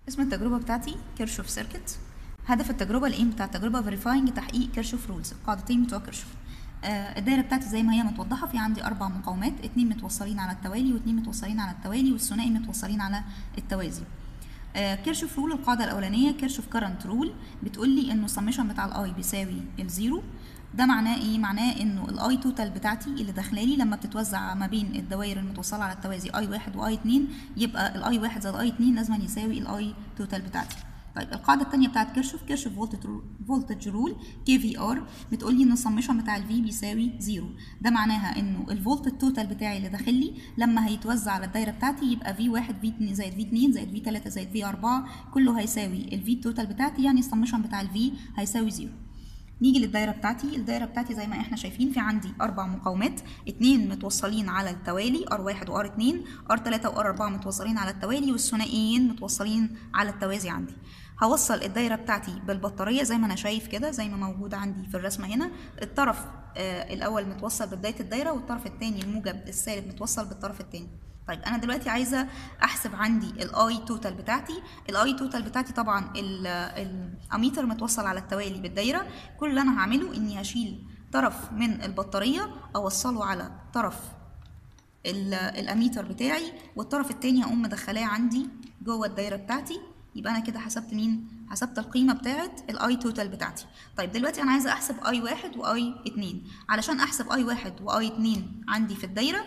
اسم التجربة بتاعتي كيرشوف سيركت هدف التجربة الايم بتاع التجربة فيريفاينج تحقيق كيرشوف رولز القاعدتين بتوع كيرشوف آه الدايرة بتاعتي زي ما هي متوضحة في عندي أربع مقاومات اتنين متوصلين على التوالي واتنين متوصلين على التوالي والثنائي متوصلين على التوازي آه كيرشوف رول القاعدة الأولانية كيرشوف كارنت رول بتقول لي إنه السمشن بتاع الأي بيساوي الزيرو ده معناه ايه معناه انه الاي توتال بتاعتي اللي داخلالي لما بتتوزع ما بين الدوائر المتوصله على التوازي اي واحد واي اتنين يبقى الاي واحد زائد اي اتنين لازم يساوي الاي توتال بتاعتي طيب القاعده الثانيه بتاعت كيرشوف كيرشوف فولتج رول كي في ار بتقول لي ان السمشن بتاع الفي بيساوي زيرو ده معناها انه الفولت التوتال بتاعي اللي داخل لي لما هيتوزع على الدايره بتاعتي يبقى في واحد في اتنين زائد في اتنين زائد في تلاته زائد في اربعه كله هيساوي الفي التوتال بتاعتي يعني السمشن بتاع الفي هيساوي زيرو نيجي للدايره بتاعتي الدايره بتاعتي زي ما احنا شايفين في عندي اربع مقاومات اتنين متوصلين على التوالي ار واحد وار اتنين ار تلاته وار اربعه متوصلين على التوالي والثنائيين متوصلين على التوازي عندي هوصل الدايره بتاعتي بالبطاريه زي ما انا شايف كده زي ما موجود عندي في الرسمه هنا الطرف آه الاول متوصل ببدايه الدايره والطرف الثاني الموجب السالب متوصل بالطرف الثاني طيب انا دلوقتي عايزه احسب عندي الاي توتال بتاعتي الاي توتال بتاعتي طبعا الاميتر متوصل على التوالي بالدايره كل اللي انا هعمله اني هشيل طرف من البطاريه اوصله على طرف الاميتر بتاعي والطرف التاني هقوم مدخلاه عندي جوه الدايره بتاعتي يبقى انا كده حسبت مين حسبت القيمه بتاعه الاي توتال بتاعتي طيب دلوقتي انا عايزه احسب اي واحد واي اتنين علشان احسب اي واحد واي اتنين عندي في الدايره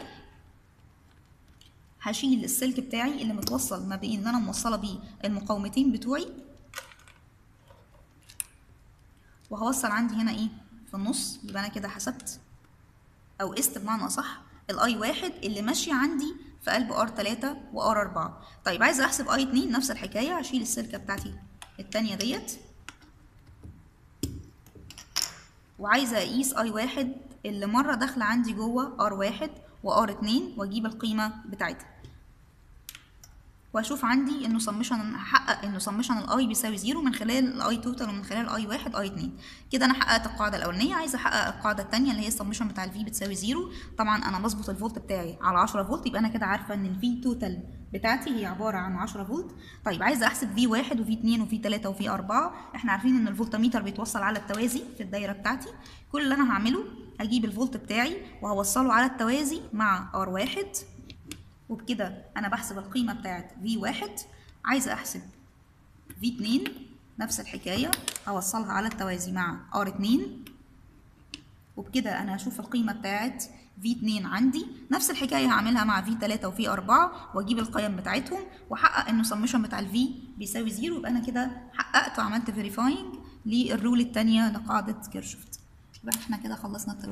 هشيل السلك بتاعي اللي متوصل ما بين اللي انا موصله بيه المقاومتين بتوعي وهوصل عندي هنا ايه في النص يبقى انا كده حسبت او قست بمعنى اصح الاي واحد اللي ماشيه عندي في قلب ار 3 وار 4 طيب عايزه احسب اي 2 نفس الحكايه هشيل السلكه بتاعتي التانية ديت وعايزه اقيس اي واحد اللي مره داخله عندي جوه ار واحد وار 2 واجيب القيمه بتاعتها واشوف عندي انه سمشن هحقق انه سمشن الاي بيساوي زيرو من خلال الاي توتال ومن خلال اي واحد اي اتنين كده انا حققت القاعده الاولانيه عايزه احقق القاعده الثانيه اللي هي السمشن بتاع الفي بتساوي زيرو طبعا انا بظبط الفولت بتاعي على 10 فولت يبقى انا كده عارفه ان الفي توتال بتاعتي هي عباره عن 10 فولت طيب عايزه احسب في واحد وفي اتنين وفي تلاته وفي اربعه احنا عارفين ان الفولتميتر بيتوصل على التوازي في الدايره بتاعتي كل اللي انا هعمله هجيب الفولت بتاعي وهوصله على التوازي مع ار واحد وبكده انا بحسب القيمه بتاعت في واحد عايزه احسب في اتنين نفس الحكايه هوصلها على التوازي مع ار اتنين وبكده انا هشوف القيمه بتاعت في 2 عندي نفس الحكايه هعملها مع في 3 وفي 4 واجيب القيم بتاعتهم واحقق انه سمشن بتاع الفي بيساوي زيرو يبقى انا كده حققت وعملت فيريفاينج للرول الثانيه لقاعده كيرشوف يبقى احنا كده خلصنا